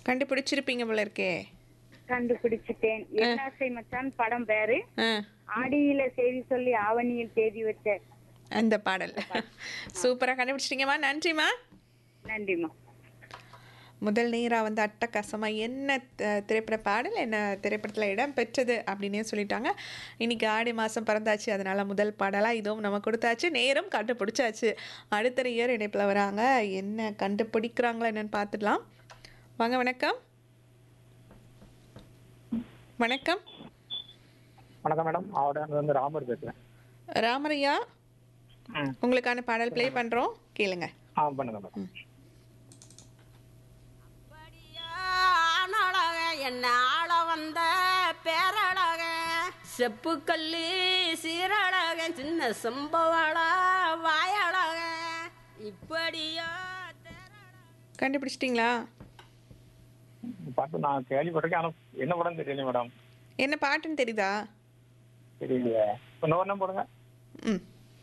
கண்டுபிடிச்சிருப்பீங்க போல இருக்கே கண்டுபிடிச்சிட்டேன் என்னாசை மச்சான் படம் பேரு ஆ ஆடியில செய்தி சொல்லி ஆவணியில் தேதி வச்ச அந்த பாடல் சூப்பராக கண்டுபிடிச்சிட்டிங்கம்மா நன்றிம்மா நன்றிம்மா முதல் நேராக வந்து அட்டகாசமாக என்ன த- திரைப்பட பாடல் என்ன திரைப்படத்தில் இடம் பெற்றது அப்படின்னே சொல்லிட்டாங்க இன்னைக்கு ஆடி மாதம் பிறந்தாச்சு அதனால் முதல் பாடலாக இதுவும் நம்ம கொடுத்தாச்சு நேரம் கண்டுபிடிச்சாச்சு அடுத்த இயர் இணைப்பில் வராங்க என்ன கண்டுபிடிக்கிறாங்களா என்னன்னு பார்த்துடலாம் வாங்க வணக்கம் வணக்கம் வணக்கம் மேடம் ஆவடையாந்து வந்து ராமர் பேசுறேன் ராமரையா ம் உங்களுக்கான பாடல் ப்ளே பண்ணுறோம் கேளுங்க ஆ பண்ணுங்க மேடம் ஆனழக என்ன ஆள வந்த பேரழக செப்புக்கல்லி சீரழக சின்ன சம்பவள வாயழக இப்படியா கண்டுபிடிச்சிட்டிங்களா பாட்டு நான் கேள்விப்பட்டிருக்கேன் ஆனா என்ன படம் தெரியல மேடம் என்ன பாட்டுன்னு தெரியுதா தெரியலையே இன்னொரு போடுங்க ம்